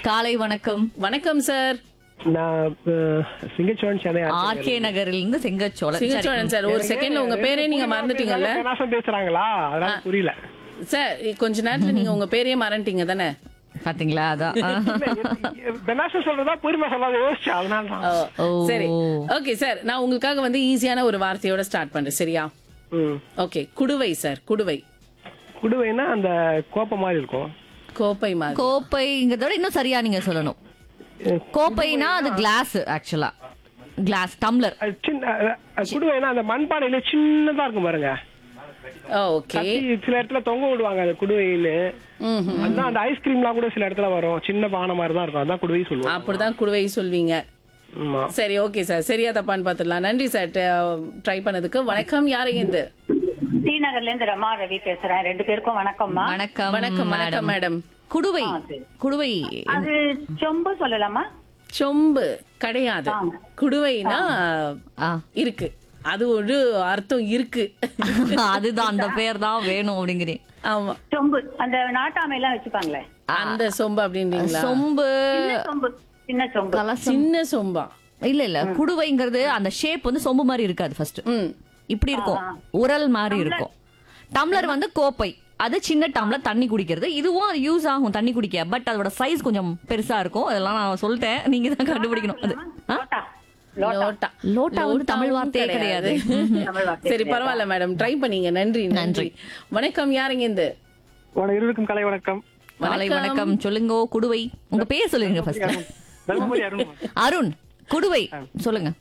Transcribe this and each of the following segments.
காலை வணக்கம் வணக்கம் சார் நான் சிங்கச்சோழன் சென்னை ஆர்கே நகரில் இருந்து செங்கச்சோழன் சரி. சிங்கச்சோழன் சார் ஒரு செகண்ட்ல உங்க பேரே நீங்க மறந்துட்டீங்கல்ல பெனாசம் பேசுறாங்களா அதனால புரியல சார் கொஞ்ச நேரத்துல நீங்க உங்க பேரையே மறந்துட்டீங்க தானே பாத்தீங்களா அதான் பெனாசம் சொல்றதா பொறுமை சொல்லாத யோசிச்சேன் அதனால தான் ஓ, ஓ. சரி ஓகே சார் நான் உங்களுக்காக வந்து ஈஸியான ஒரு வார்த்தையோட ஸ்டார்ட் பண்றேன் சரியா ம். ஓகே குடுவை சார் குடுவை குடுவைனா அந்த கோப்பம் மாதிரி இருக்கும் கோப்பை மாதிரி கோப்பைங்கிறத விட இன்னும் சரியா நீங்க சொல்லணும் கோப்பைனா அது கிளாஸ் ஆக்சுவலா கிளாஸ் டம்ளர் அது சின்ன அஹ், அஹ், குடுவைனா அந்த மண்பானையில சின்னதா இருக்கும் பாருங்க ஓகே கட்டி சில இடத்துல தொங்க விடுவாங்க அந்த குடுவைன்னு அதான் அந்த ஐஸ்கிரீம்லாம் கூட சில இடத்துல வரும் சின்ன பானை மாதிரி தான் இருக்கும் அதான் குடுவை சொல்லுவோம் அப்படிதான் குடுவை சொல்வீங்க ஆமா சரி ஓகே சார் சரியா தப்பான்னு பாத்துடலாம் நன்றி சார் ட்ரை பண்ணதுக்கு வணக்கம் யாருங்க இந்த ஸ்ரீநகர்ல இருந்து ரமா ரவி பேசுறேன் ரெண்டு பேருக்கும் வணக்கம்மா வணக்கம் வணக்கம் வணக்கம் மேடம் குடுவை குடுவை அது சொம்பு சொல்லலாமா சொம்பு கிடையாது குடுவைனா ஆ. இருக்கு அது ஒரு அர்த்தம் இருக்கு அதுதான் அந்த பேர் தான் வேணும் அப்படிங்கிறேன் ஆமா சொம்பு அந்த நாட்டாமை எல்லாம் வச்சுப்பாங்களே அந்த சொம்பு அப்படின்றீங்களா சொம்பு சின்ன சொம்பு சின்ன சொம்பு கலசம் சின்ன சொம்பா இல்ல இல்ல குடுவைங்கிறது அந்த ஷேப் வந்து சொம்பு மாதிரி இருக்காது ஃபர்ஸ்ட் ம் இப்படி இருக்கும் உரல் மாதிரி இருக்கும் டம்ளர் வந்து கோப்பை அது சின்ன டம்ளர் தண்ணி குடிக்கிறது இதுவும் அது யூஸ் ஆகும் தண்ணி குடிக்க பட் அதோட சைஸ் கொஞ்சம் பெருசா இருக்கும் அதெல்லாம் நான் சொல்லிட்டேன் நீங்க தான் கண்டுபிடிக்கணும் அது ஆ? லோட்டா லோட்டா லோட்டா வந்து தமிழ் லோட்டாவும் வார்த்தையே கிடையாது தமிழ் வார்த்தை சரி பரவாயில்ல மேடம் ட்ரை பண்ணீங்க நன்றி நன்றி வணக்கம் யாருங்க இந்த வணக்கம் இருவருக்கும் கலை வணக்கம் காலை வணக்கம் சொல்லுங்க குடுவை உங்க பேர் சொல்லுங்க ஃபர்ஸ்ட் தர்மபுரி அருண் அருண் குடுவை சொல்லுங்க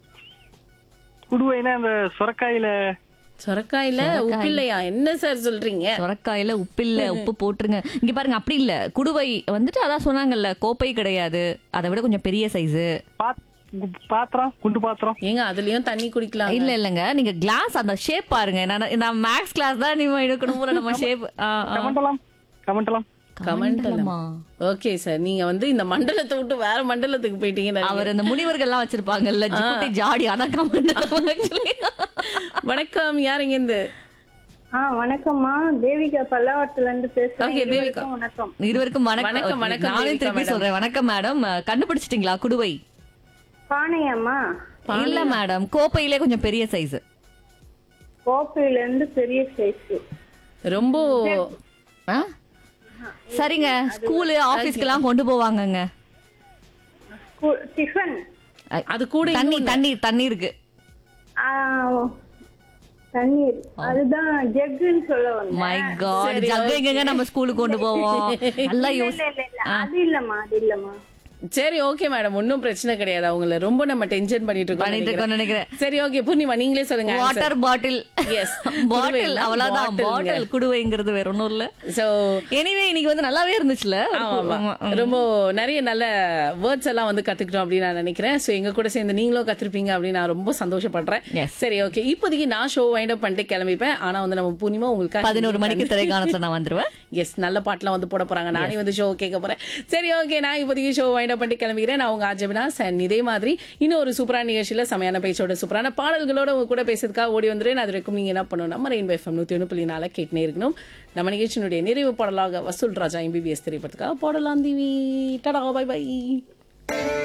குடுவைனா அந்த சுரக்காயில சொரக்காயில உப்பில்லையா என்ன சார் சொல்றீங்க சொரக்காயில உப்பு இல்ல உப்பு போட்டுருங்க இங்க பாருங்க அப்படி இல்ல குடுவை வந்துட்டு அதான் சொன்னாங்கல்ல கோப்பை கிடையாது அதை விட கொஞ்சம் பெரிய சைஸ் பாத்- பாத்திரம் குண்டு பாத்திரம் ஏங்க அதுலயும் தண்ணி குடிக்கலாம் இல்ல இல்லங்க நீங்க கிளாஸ் அந்த ஷேப் பாருங்க நான் நான் மேக்ஸ் கிளாஸ் தான் நீங்க எடுக்கணும் போல நம்ம ஷேப் கமண்டலம் கமண்டலம் கமெண்ட் ஓகே சார் நீங்க வந்து இந்த மண்டலத்தை விட்டு வேற மண்டலத்துக்கு போயிட்டீங்க அவர் அந்த முனிவர்கள் எல்லாம் வச்சிருப்பாங்கல்ல ஜிகுட்டி ஜாடி அதான் கமெண்ட் actually. வணக்கம் யாருங்க இந்த ஆ வணக்கம்மா தேவிகா பல்லாவரத்துல இருந்து பேசுறேன் Okay, தேவிகா. இருவருக்கும் வணக்கம் இருவருக்கும் வணக்கம் வணக்கம், Okay, வணக்கம், நானும் தேவிகா திருப்பி madam. சொல்றேன் வணக்கம் மேடம் கண்டுபிடிச்சிட்டீங்களா குடுவை பானையாம்மா இல்ல மேடம் கோப்பையிலே கொஞ்சம் பெரிய சைஸ் கோப்பையில இருந்து பெரிய சைஸ் ரொம்ப சரிங்க ஸ்கூலு ஆபீஸ்க்கு எல்லாம் கொண்டு போவாங்கங்க டிஃபன் அது கூட தண்ணி தண்ணி தண்ணி இருக்கு தண்ணீர் அதுதான் ஜக்குன்னு சொல்ல வந்தேன் மை காட் ஜக்கு எங்கங்க நம்ம ஸ்கூலுக்கு கொண்டு போவோம் நல்லா இல்ல யோசி இல்ல இல்ல அது இல்லம்மா அது இல்லம்மா சரி ஓகே மேடம் ஒன்னும் பிரச்சனை கிடையாது அவங்கள ரொம்ப நம்ம டென்ஷன் பண்ணிட்டு இருக்கோம் பண்ணிட்டு இருக்கோம்னு நினைக்கிறேன் சரி ஓகே பூர்ணிமா நீங்களே சொல்லுங்க வாட்டர் பாட்டில் Yes. பாட்டில் குடுவைன்னா அவ்வளவுதான் bottle-ங்க. பாட்டில் குடுவைங்கிறது வேற ஒண்ணும் இல்ல சோ எனிவே இன்னைக்கு வந்து நல்லாவே இருந்துச்சுல ஆமா ரொம்ப நிறைய நல்ல வேர்ட்ஸ் எல்லாம் வந்து கத்துக்கிட்டோம் அப்படின்னு நான் நினைக்கிறேன் சோ எங்க கூட சேர்ந்து நீங்களும் கத்துருப்பீங்க அப்படின்னு நான் ரொம்ப சந்தோஷப்படுறேன் Yes. சரி ஓகே இப்போதைக்கு நான் ஷோ வைண்ட் அப் பண்ணிட்டு கிளம்பிப்பேன் ஆனா வந்து நம்ம பூர்ணிமா உங்களுக்கு பதினோரு மணிக்கு திரைக்காணத்துல நான் வந்துருவேன் எஸ் நல்ல பாட்டுலாம் வந்து போட போறாங்க நானே வந்து ஷோ கேட்க போறேன் சரி ஓகே நான் இப்போதைக்கு ஷோ வைண்ட் அப் பண்ணிட்டு கிளம்பிக்கிறேன் நான் உங்க ஆஜபினா சென் இதே மாதிரி இன்னும் ஒரு சூப்பரான நிகழ்ச்சியில செமையான பேச்சோட சூப்பரான பாடல்களோட உங்க கூட பேசுறதுக்காக ஓடி வந்துடுறேன் அது வரைக்கும் நீங்க என்ன பண்ணணும் நம்ம ரெயின்பை எஃப்எம் நூத்தி ஒன்று புள்ளி நாள கேட்டுனே இருக்கணும் நம்ம நிகழ்ச்சியினுடைய நிறைவு பாடலாக வசூல் ராஜா எம்பிபிஎஸ் திரைப்படத்துக்காக பாடலாம் தீவி டடா பை பை